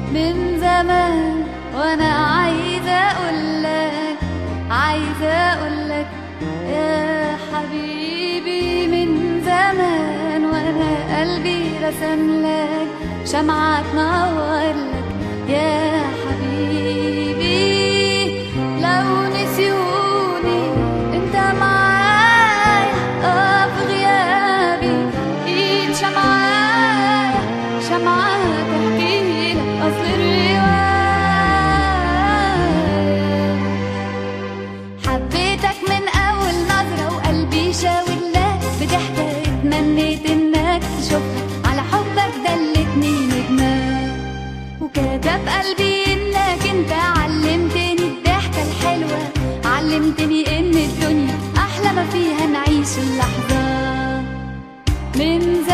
من زمان وانا عايزة اقولك عايزة اقولك يا حبيبي من زمان وانا قلبي رسم لك شمعة تنور لك يا حبيبي لو نسيوني انت معايا اه في غيابي ايد شمعة شمعة تحكي لك اصل الرواية حبيتك من اول نظرة وقلبي شاور لك بضحكة اتمنيت انك تشوفها على حبك دلتني نجمة وكتب قلبي انك انت علمتني الضحكة الحلوة علمتني ان الدنيا احلى ما فيها نعيش اللحظة من